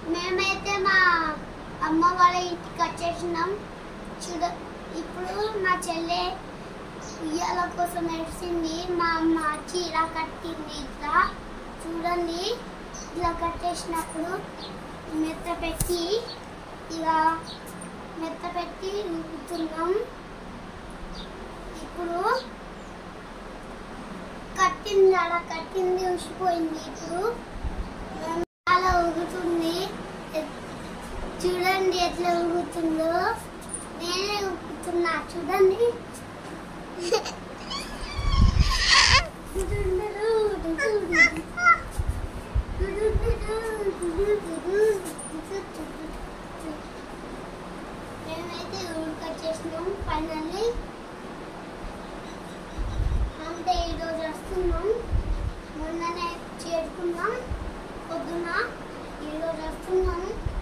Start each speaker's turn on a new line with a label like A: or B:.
A: మేమైతే మా అమ్మ వాళ్ళ ఇంటికి వచ్చేసినాం చూడ ఇప్పుడు మా చెల్లె ఉయ్యాల కోసం నడిచింది మా అమ్మ చీర కట్టింది ఇట్లా చూడండి ఇలా కట్టేసినప్పుడు మెత్త పెట్టి ఇలా మెత్త పెట్టి ఊపుతున్నాం ఇప్పుడు కట్టింది అలా కట్టింది ఉసిపోయింది ఇప్పుడు మేము అలా ఊగుతుంది ఎ- చూడండి ఎట్లా ఊగుతుందో నేనే ఊపుతున్నా చూడండి మేమైతే ఊరికొచ్చేసినాం ఫైనల్లీ అంటే ఈరోజు వస్తున్నాం మొన్ననే చేరుకున్నాం పొద్దున ఈరోజు వస్తున్నాం